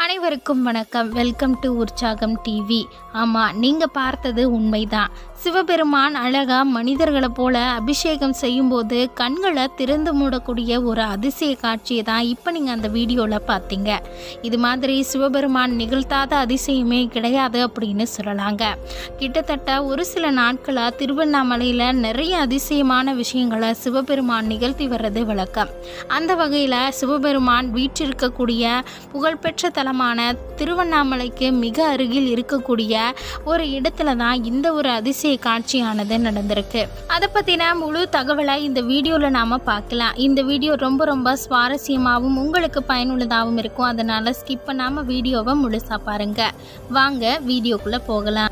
அனைவருக்கும் வணக்கம் welcome to உற்சாகம் டிவி ஆமாம் நீங்கள் பார்த்தது உண்மைதான் சிவபெருமான் அழகா மனிதர்களை போல அபிஷேகம் செய்யும்போது கண்களை திறந்து மூடக்கூடிய ஒரு அதிசய காட்சியை தான் இப்போ நீங்கள் அந்த வீடியோவில் பார்த்தீங்க இது மாதிரி சிவபெருமான் நிகழ்த்தாத அதிசயமே கிடையாது அப்படின்னு சொல்லலாங்க கிட்டத்தட்ட ஒரு சில நாட்களாக திருவண்ணாமலையில் நிறைய அதிசயமான விஷயங்களை சிவபெருமான் நிகழ்த்தி வர்றது வழக்கம் அந்த வகையில் சிவபெருமான் வீற்றிருக்கக்கூடிய புகழ்பெற்ற தலமான திருவண்ணாமலைக்கு மிக அருகில் இருக்கக்கூடிய ஒரு இடத்துல தான் இந்த ஒரு அதிசய காட்சியானது நடந்திருக்கு அதை பற்றின முழு தகவலை இந்த வீடியோவில் நாம் பார்க்கலாம் இந்த வீடியோ ரொம்ப ரொம்ப சுவாரஸ்யமாகவும் உங்களுக்கு பயனுள்ளதாகவும் இருக்கும் அதனால் ஸ்கிப் பண்ணாமல் வீடியோவை முழுசாக பாருங்கள் வாங்க வீடியோக்குள்ளே போகலாம்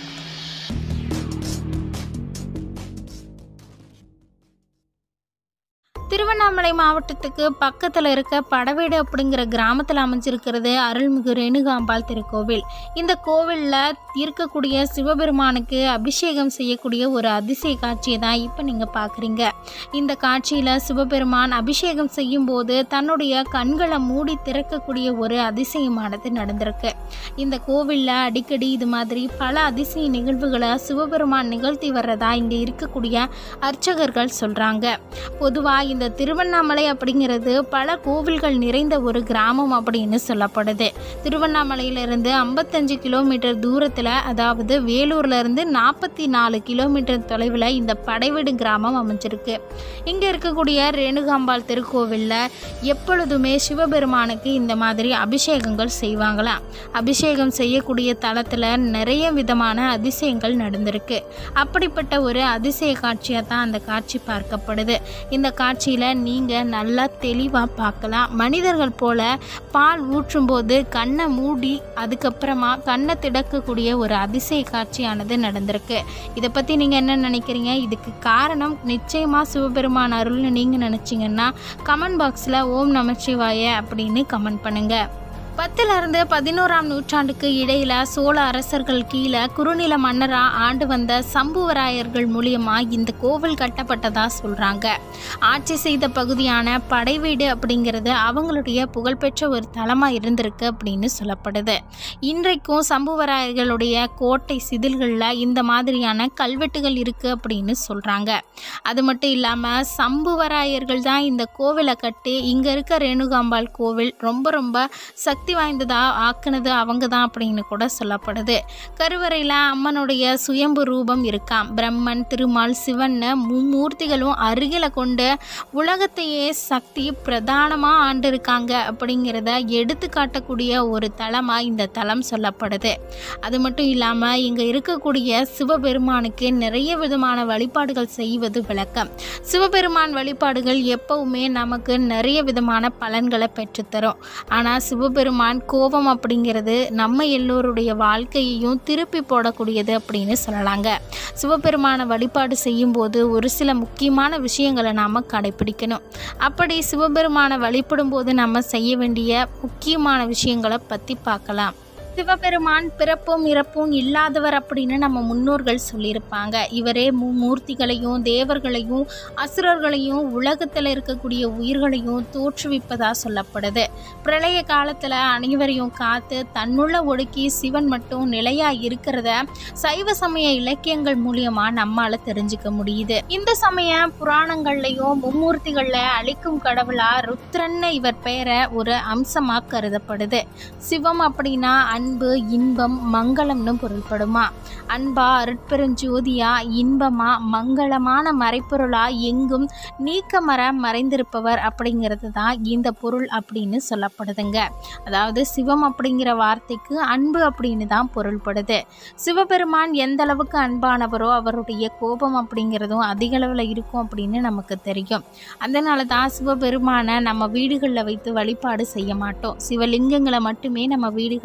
திருவண்ணாமலை மாவட்டத்துக்கு பக்கத்தில் இருக்க படவேடு அப்படிங்கிற கிராமத்தில் அமைஞ்சிருக்கிறது அருள்மிகு ரேணுகாம்பாள் திருக்கோவில் இந்த கோவிலில் இருக்கக்கூடிய சிவபெருமானுக்கு அபிஷேகம் செய்யக்கூடிய ஒரு அதிசய காட்சியை தான் இப்போ நீங்கள் பார்க்குறீங்க இந்த காட்சியில் சிவபெருமான் அபிஷேகம் செய்யும்போது தன்னுடைய கண்களை மூடி திறக்கக்கூடிய ஒரு அதிசயமானது நடந்திருக்கு இந்த கோவிலில் அடிக்கடி இது மாதிரி பல அதிசய நிகழ்வுகளை சிவபெருமான் நிகழ்த்தி வர்றதா இங்கே இருக்கக்கூடிய அர்ச்சகர்கள் சொல்கிறாங்க பொதுவாக இந்த திருவண்ணாமலை அப்படிங்கிறது பல கோவில்கள் நிறைந்த ஒரு கிராமம் அப்படின்னு சொல்லப்படுது திருவண்ணாமலையிலிருந்து ஐம்பத்தஞ்சு கிலோமீட்டர் தூரத்தில் அதாவது வேலூர்லேருந்து நாற்பத்தி நாலு கிலோமீட்டர் தொலைவில் இந்த படைவீடு கிராமம் அமைஞ்சிருக்கு இங்கே இருக்கக்கூடிய ரேணுகாம்பாள் திருக்கோவிலில் எப்பொழுதுமே சிவபெருமானுக்கு இந்த மாதிரி அபிஷேகங்கள் செய்வாங்களாம் அபிஷேகம் செய்யக்கூடிய தளத்தில் நிறைய விதமான அதிசயங்கள் நடந்திருக்கு அப்படிப்பட்ட ஒரு அதிசய காட்சியாக தான் அந்த காட்சி பார்க்கப்படுது இந்த காட்சியில் நீங்கள் நல்லா தெளிவாக பார்க்கலாம் மனிதர்கள் போல பால் ஊற்றும்போது கண்ணை மூடி அதுக்கப்புறமா கண்ணை திறக்கக்கூடிய ஒரு அதிசய காட்சியானது நடந்திருக்கு இதை பற்றி நீங்கள் என்ன நினைக்கிறீங்க இதுக்கு காரணம் நிச்சயமாக சிவபெருமான் அருள்னு நீங்கள் நினச்சிங்கன்னா கமெண்ட் பாக்ஸில் ஓம் நமச்சிவாய அப்படின்னு கமெண்ட் பண்ணுங்கள் பத்திலிருந்து பதினோராம் நூற்றாண்டுக்கு இடையில சோழ அரசர்கள் கீழே குறுநில மன்னரா ஆண்டு வந்த சம்புவராயர்கள் மூலியமா இந்த கோவில் கட்டப்பட்டதா சொல்றாங்க ஆட்சி செய்த பகுதியான படைவீடு அப்படிங்கிறது அவங்களுடைய புகழ்பெற்ற ஒரு தலமா இருந்திருக்கு அப்படின்னு சொல்லப்படுது இன்றைக்கும் சம்புவராயர்களுடைய கோட்டை சிதில்களில் இந்த மாதிரியான கல்வெட்டுகள் இருக்கு அப்படின்னு சொல்றாங்க அது மட்டும் இல்லாமல் சம்புவராயர்கள் தான் இந்த கோவிலை கட்டி இங்கே இருக்க ரேணுகாம்பாள் கோவில் ரொம்ப ரொம்ப சக்தி வாய்ந்ததா ஆக்குனது அவங்க தான் அப்படின்னு கூட சொல்லப்படுது கருவறையில் அம்மனுடைய சுயம்பு ரூபம் இருக்காம் பிரம்மன் திருமால் சிவன்னு மும்மூர்த்திகளும் அருகில கொண்டு உலகத்தையே சக்தி பிரதானமாக ஆண்டு இருக்காங்க அப்படிங்கிறத எடுத்து காட்டக்கூடிய ஒரு தலமாக இந்த தலம் சொல்லப்படுது அது மட்டும் இல்லாமல் இங்கே இருக்கக்கூடிய சிவபெருமானுக்கு நிறைய விதமான வழிபாடுகள் செய்வது விளக்கம் சிவபெருமான் வழிபாடுகள் எப்பவுமே நமக்கு நிறைய விதமான பலன்களை பெற்றுத்தரும் ஆனால் சிவபெருமான் கோபம் அப்படிங்கிறது நம்ம எல்லோருடைய வாழ்க்கையையும் திருப்பி போடக்கூடியது அப்படின்னு சொல்லலாங்க சிவபெருமான வழிபாடு செய்யும்போது ஒரு சில முக்கியமான விஷயங்களை நாம் கடைபிடிக்கணும் அப்படி சிவபெருமானை வழிபடும் போது நம்ம செய்ய வேண்டிய முக்கியமான விஷயங்களை பற்றி பார்க்கலாம் சிவபெருமான் பிறப்பும் இறப்பும் இல்லாதவர் அப்படின்னு நம்ம முன்னோர்கள் சொல்லியிருப்பாங்க இவரே மும்மூர்த்திகளையும் தேவர்களையும் அசுரர்களையும் உலகத்தில் இருக்கக்கூடிய உயிர்களையும் தோற்றுவிப்பதா சொல்லப்படுது பிரளய காலத்தில் அனைவரையும் காத்து தன்னுள்ள ஒடுக்கி சிவன் மட்டும் நிலையாக இருக்கிறத சைவ சமய இலக்கியங்கள் மூலியமாக நம்மால் தெரிஞ்சுக்க முடியுது இந்த சமய புராணங்கள்லையும் மும்மூர்த்திகளில் அழிக்கும் கடவுளா ருத்ரன்னு இவர் பெயரை ஒரு அம்சமாக கருதப்படுது சிவம் அப்படின்னா அன்பு இன்பம் மங்களம்னு பொருள்படுமா அன்பா அருட்பெருஞ்சோதியா இன்பமா மங்களமான மறைப்பொருளா எங்கும் நீக்கமர மறைந்திருப்பவர் அப்படிங்கிறது தான் இந்த பொருள் அப்படின்னு சொல்லப்படுதுங்க அதாவது சிவம் அப்படிங்கிற வார்த்தைக்கு அன்பு அப்படின்னு தான் பொருள்படுது சிவபெருமான் எந்த அளவுக்கு அன்பானவரோ அவருடைய கோபம் அப்படிங்கிறதும் அதிக அளவில் இருக்கும் அப்படின்னு நமக்கு தெரியும் அதனால தான் சிவபெருமானை நம்ம வீடுகளில் வைத்து வழிபாடு செய்ய மாட்டோம் சிவலிங்கங்களை மட்டுமே நம்ம வீடுகளில் வழிபாடு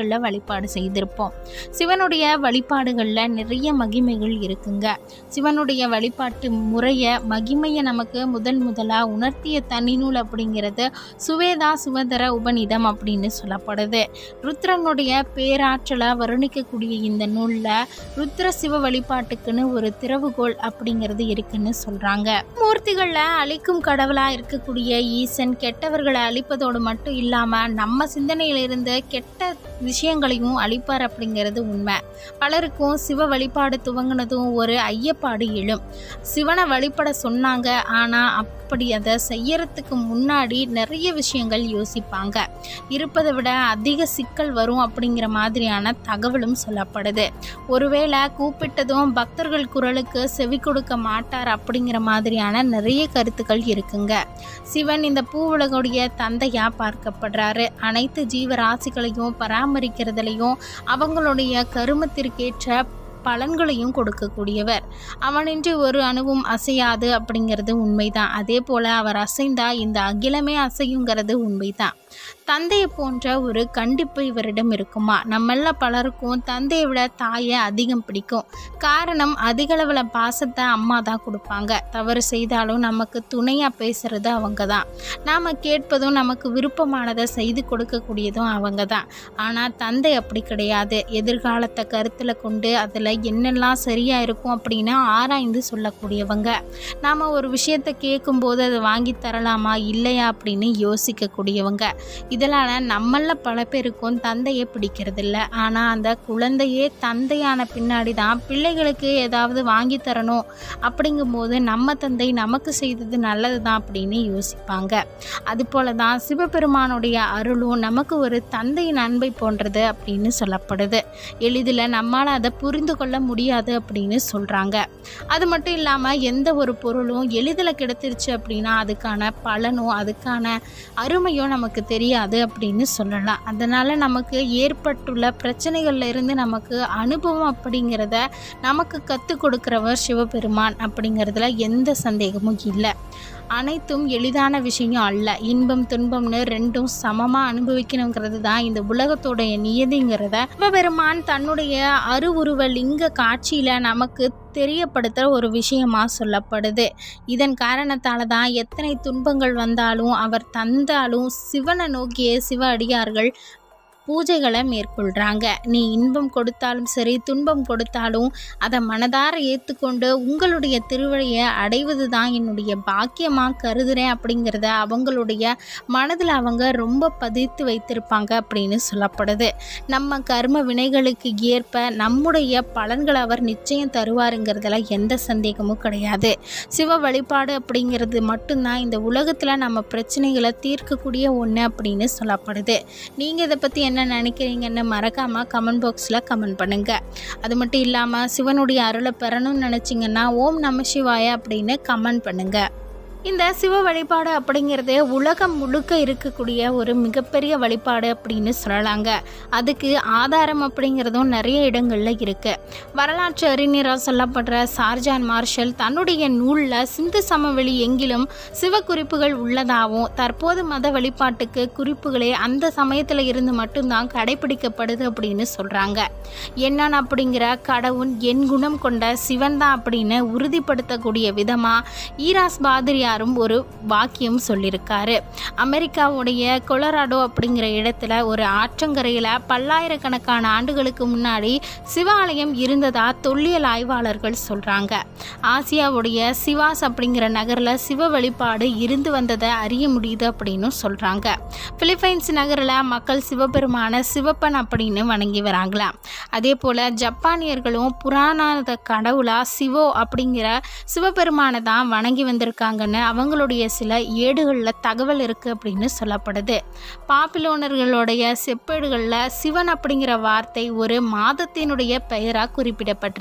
வழிபாடு செய்திருப்போம் சிவனுடைய வழிபாடுகளில் நிறைய மகிமைகள் இருக்குங்க சிவனுடைய வழிபாட்டு முறையை மகிமையை நமக்கு முதல் முதலாக உணர்த்திய தனிநூல் அப்படிங்கிறது சுவேதா சுவதர உபநிதம் அப்படின்னு சொல்லப்படுது ருத்ரனுடைய பேராற்றலை வருணிக்கக்கூடிய இந்த நூலில் ருத்ர சிவ வழிபாட்டுக்குன்னு ஒரு திறவுகோல் அப்படிங்கிறது இருக்குன்னு சொல்கிறாங்க மூர்த்திகளில் அழிக்கும் கடவுளாக இருக்கக்கூடிய ஈசன் கெட்டவர்களை அழிப்பதோடு மட்டும் இல்லாமல் நம்ம சிந்தனையிலிருந்து கெட்ட விஷயங்களையும் அழிப்பார் அப்படிங்கிறது உண்மை பலருக்கும் சிவ வழிபாடு துவங்கினதும் ஒரு ஐயப்பாடு எழும் சிவனை வழிபட சொன்னாங்க ஆனால் அப்படி அதை செய்யறதுக்கு முன்னாடி நிறைய விஷயங்கள் யோசிப்பாங்க இருப்பதை விட அதிக சிக்கல் வரும் அப்படிங்கிற மாதிரியான தகவலும் சொல்லப்படுது ஒருவேளை கூப்பிட்டதும் பக்தர்கள் குரலுக்கு செவி கொடுக்க மாட்டார் அப்படிங்கிற மாதிரியான நிறைய கருத்துக்கள் இருக்குங்க சிவன் இந்த பூவுலகுடைய தந்தையா பார்க்கப்படுறாரு அனைத்து ஜீவராசிகளையும் பராமரிக்கிறதுலையும் அவங்களுடைய கருமத்திற்கேற்ற பலன்களையும் கொடுக்கக்கூடியவர் அவனின்றி ஒரு அணுவும் அசையாது அப்படிங்கிறது உண்மைதான் அதே போல் அவர் அசைந்தா இந்த அகிலமே அசையுங்கிறது உண்மைதான் தந்தையை போன்ற ஒரு கண்டிப்பு இவரிடம் இருக்குமா நம்மள பலருக்கும் தந்தையை விட தாயை அதிகம் பிடிக்கும் காரணம் அதிகளவில் பாசத்தை அம்மா தான் கொடுப்பாங்க தவறு செய்தாலும் நமக்கு துணையாக பேசுறது அவங்க தான் நாம் கேட்பதும் நமக்கு விருப்பமானதை செய்து கொடுக்கக்கூடியதும் அவங்க தான் ஆனால் தந்தை அப்படி கிடையாது எதிர்காலத்தை கருத்தில் கொண்டு அதில் என்னெல்லாம் சரியாக இருக்கும் அப்படின்னு ஆராய்ந்து சொல்லக்கூடியவங்க நாம் ஒரு விஷயத்தை கேட்கும்போது அதை வாங்கி தரலாமா இல்லையா அப்படின்னு யோசிக்கக்கூடியவங்க இதனால் நம்மள பல பேருக்கும் தந்தையை பிடிக்கிறதில்ல ஆனால் அந்த குழந்தையே தந்தையான பின்னாடி தான் பிள்ளைகளுக்கு ஏதாவது வாங்கி தரணும் அப்படிங்கும்போது நம்ம தந்தை நமக்கு செய்தது நல்லது தான் அப்படின்னு யோசிப்பாங்க அதுபோல தான் சிவபெருமானுடைய அருளும் நமக்கு ஒரு தந்தையின் அன்பை போன்றது அப்படின்னு சொல்லப்படுது எளிதில் நம்மால் அதை புரிந்து கொள்ள முடியாது அப்படின்னு சொல்கிறாங்க அது மட்டும் இல்லாமல் எந்த ஒரு பொருளும் எளிதில் கிடைச்சிருச்சு அப்படின்னா அதுக்கான பலனும் அதுக்கான அருமையும் நமக்கு தெரியாது அப்படின்னு சொல்லலாம் அதனால் நமக்கு ஏற்பட்டுள்ள பிரச்சனைகள்ல இருந்து நமக்கு அனுபவம் அப்படிங்கிறத நமக்கு கற்றுக் கொடுக்குறவர் சிவபெருமான் அப்படிங்கிறதுல எந்த சந்தேகமும் இல்லை அனைத்தும் எளிதான விஷயம் அல்ல இன்பம் துன்பம்னு ரெண்டும் சமமாக அனுபவிக்கணுங்கிறது தான் இந்த உலகத்தோடைய நியதிங்கிறத சிவபெருமான் தன்னுடைய அருவுருவ லிங்க காட்சியில் நமக்கு தெரியப்படுத்துகிற ஒரு விஷயமா சொல்லப்படுது இதன் காரணத்தால் தான் எத்தனை துன்பங்கள் வந்தாலும் அவர் தந்தாலும் சிவனை நோக்கிய சிவ அடியார்கள் பூஜைகளை மேற்கொள்கிறாங்க நீ இன்பம் கொடுத்தாலும் சரி துன்பம் கொடுத்தாலும் அதை மனதார ஏற்றுக்கொண்டு உங்களுடைய திருவழியை அடைவது தான் என்னுடைய பாக்கியமாக கருதுகிறேன் அப்படிங்கிறத அவங்களுடைய மனதில் அவங்க ரொம்ப பதித்து வைத்திருப்பாங்க அப்படின்னு சொல்லப்படுது நம்ம கர்ம வினைகளுக்கு ஏற்ப நம்முடைய பலன்களை அவர் நிச்சயம் தருவாருங்கிறதுல எந்த சந்தேகமும் கிடையாது சிவ வழிபாடு அப்படிங்கிறது மட்டும்தான் இந்த உலகத்தில் நம்ம பிரச்சனைகளை தீர்க்கக்கூடிய ஒன்று அப்படின்னு சொல்லப்படுது நீங்கள் இதை பற்றி என்ன நினைக்கிறீங்கன்னு மறக்காமல் கமெண்ட் பாக்ஸில் கமெண்ட் பண்ணுங்கள் அது மட்டும் இல்லாமல் சிவனுடைய அருளை பெறணும்னு நினச்சிங்கன்னா ஓம் நம சிவாய அப்படின்னு கமெண்ட் பண்ணுங்கள் இந்த சிவ வழிபாடு அப்படிங்கிறது உலகம் முழுக்க இருக்கக்கூடிய ஒரு மிகப்பெரிய வழிபாடு அப்படின்னு சொல்லலாங்க அதுக்கு ஆதாரம் அப்படிங்கிறதும் நிறைய இடங்களில் இருக்குது வரலாற்று அறிஞராக சொல்லப்படுற சார்ஜான் மார்ஷல் தன்னுடைய நூலில் சிந்து சமவெளி எங்கிலும் சிவ குறிப்புகள் உள்ளதாகவும் தற்போது மத வழிபாட்டுக்கு குறிப்புகளே அந்த சமயத்தில் இருந்து மட்டும்தான் கடைபிடிக்கப்படுது அப்படின்னு சொல்கிறாங்க என்னன்னு அப்படிங்கிற கடவுள் என் குணம் கொண்ட சிவன் தான் அப்படின்னு உறுதிப்படுத்தக்கூடிய விதமாக ஈராஸ் பாதிரியாரும் ஒரு வாக்கியம் சொல்லியிருக்காரு அமெரிக்காவுடைய கொலராடோ அப்படிங்கிற இடத்துல ஒரு ஆற்றங்கரையில் பல்லாயிரக்கணக்கான ஆண்டுகளுக்கு முன்னாடி சிவாலயம் இருந்ததா தொல்லியல் ஆய்வாளர்கள் சொல்கிறாங்க ஆசியாவுடைய சிவாஸ் அப்படிங்கிற நகரில் சிவ வழிபாடு இருந்து வந்ததை அறிய முடியுது அப்படின்னு சொல்கிறாங்க பிலிப்பைன்ஸ் நகரில் மக்கள் சிவபெருமான சிவப்பன் அப்படின்னு வணங்கி வராங்களாம் அதே போல் ஜப்பானியர்களும் புராண கடவுளா சிவோ அப்படிங்கிற சிவபெருமானை தான் வணங்கி வந்திருக்காங்கன்னு அவங்களுடைய சில ஏடுகளில் தகவல் இருக்குது அப்படின்னு சொல்லப்படுது பாப்பிலோனர்களுடைய செப்பேடுகளில் சிவன் அப்படிங்கிற வார்த்தை ஒரு மாதத்தினுடைய பெயராக குறிப்பிடப்பட்டிருக்கு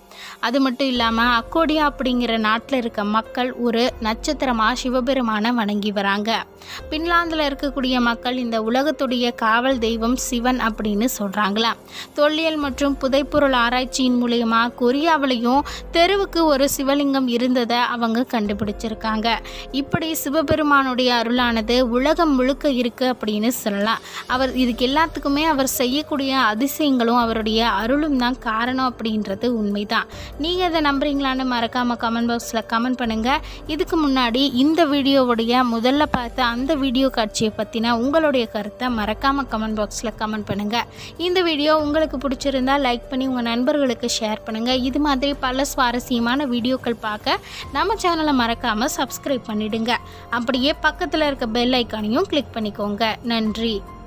அது மட்டும் இல்லாமல் அக்கோடியா அப்படிங்கிற நாட்டில் இருக்க மக்கள் ஒரு நட்சத்திரமாக சிவபெருமானை வணங்கி வராங்க பின்லாந்தில் இருக்கக்கூடிய மக்கள் இந்த உலகத்துடைய காவல் தெய்வம் சிவன் அப்படின்னு சொல்கிறாங்களாம் தொல்லியல் மற்றும் புதைப்பொருள் ஆராய்ச்சியின் மூலயமா கொரியாவிலையும் தெருவுக்கு ஒரு சிவலிங்கம் இருந்ததை அவங்க கண்டுபிடிச்சிருக்காங்க இப்படி சிவபெருமானுடைய அருளானது உலகம் முழுக்க இருக்கு அப்படின்னு சொல்லலாம் அவர் இதுக்கு எல்லாத்துக்குமே அவர் செய்யக்கூடிய அதிசயங்களும் அவருடைய அருளும் தான் காரணம் அப்படின்றது உண்மைதான் நீங்கள் இதை நம்புறீங்களான்னு மறக்காமல் கமெண்ட் பாக்ஸில் கமெண்ட் பண்ணுங்கள் இதுக்கு முன்னாடி இந்த வீடியோவுடைய முதல்ல பார்த்த அந்த வீடியோ காட்சியை பற்றின உங்களுடைய கருத்தை மறக்காமல் கமெண்ட் பாக்ஸில் கமெண்ட் பண்ணுங்கள் இந்த வீடியோ உங்களுக்கு பிடிச்சிருந்தா லைக் பண்ணி உங்கள் நண்பர்களுக்கு ஷேர் பண்ணுங்கள் இது மாதிரி பல சுவாரஸ்யமான வீடியோக்கள் பார்க்க நம்ம சேனலை மறக்காமல் சப்ஸ்கிரைப் பண்ணிடுங்க அப்படியே பக்கத்தில் இருக்க பெல் ஐக்கானையும் கிளிக் பண்ணிக்கோங்க நன்றி